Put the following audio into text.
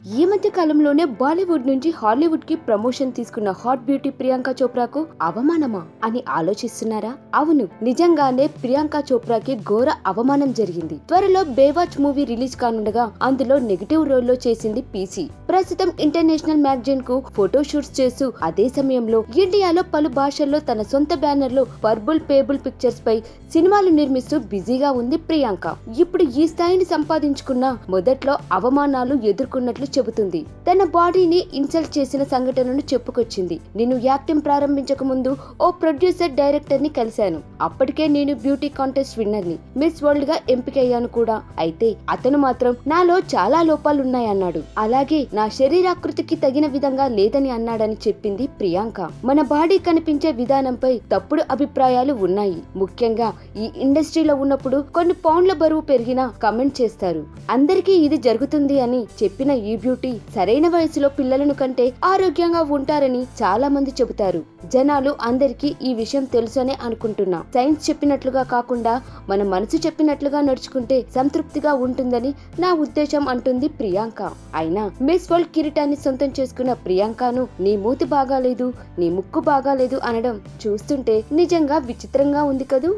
ఈ మధ్య కాలంలోనే బాలీవుడ్ నుంచి హాలీవుడ్ కి ప్రమోషన్ తీసుకున్న హాట్ బ్యూటీ ప్రియాంక చోప్రాకు అవమానమా అని ఆలోచిస్తున్నారా అవును నిజంగానే ప్రియాంక చోప్రాకి ఘోర అవమానం జరిగింది త్వరలో బేవాచ్ మూవీ రిలీజ్ కానుండగా అందులో నెగిటివ్ రోల్ లో చేసింది పీసీ ప్రస్తుతం ఇంటర్నేషనల్ మ్యాగజైన్ కు ఫోటో షూట్స్ చేస్తూ అదే సమయంలో ఇండియాలో పలు భాషల్లో తన సొంత బ్యానర్ లో పర్బుల్ పేబుల్ పిక్చర్స్ పై సినిమాలు నిర్మిస్తూ బిజీగా ఉంది ప్రియాంక ఇప్పుడు ఈ స్థాయిని సంపాదించుకున్న మొదట్లో అవమానాలు ఎదుర్కొన్నట్లు చెబుతుంది తన బాడీని ఇన్సల్ట్ చేసిన సంఘటనను చెప్పుకొచ్చింది నేను యాక్టింగ్ ప్రారంభించక ముందు ఓ ప్రొడ్యూసర్ డైరెక్టర్ ని కలిశాను అప్పటికే నేను బ్యూటీ కాంటెస్ట్ విన్నర్ ని మిస్ వరల్డ్ గా ఎంపికయ్యాను కూడా అయితే అతను మాత్రం నాలో చాలా లోపాలున్నాయన్నాడు అలాగే నా శరీరాకృతికి తగిన విధంగా లేదని అన్నాడని చెప్పింది ప్రియాంక మన బాడీ కనిపించే విధానంపై తప్పుడు అభిప్రాయాలు ఉన్నాయి ముఖ్యంగా ఈ ఇండస్ట్రీలో ఉన్నప్పుడు కొన్ని పౌండ్ల బరువు పెరిగినా కమెంట్ చేస్తారు అందరికీ ఇది జరుగుతుంది అని చెప్పిన ఈ బ్యూటీ సరైన వయసులో పిల్లలను కంటే ఆరోగ్యంగా ఉంటారని చాలా మంది చెబుతారు జనాలు అందరికీ ఈ విషయం తెలుసనే అనుకుంటున్నా సైన్స్ చెప్పినట్లుగా కాకుండా మన మనసు చెప్పినట్లుగా నడుచుకుంటే సంతృప్తిగా ఉంటుందని నా ఉద్దేశం అంటుంది ప్రియాంక అయినా మిస్ వరల్డ్ కిరీటాన్ని సొంతం చేసుకున్న ప్రియాంకను నీ మూతి బాగాలేదు నీ ముక్కు బాగాలేదు అనడం చూస్తుంటే నిజంగా విచిత్రంగా ఉంది కదూ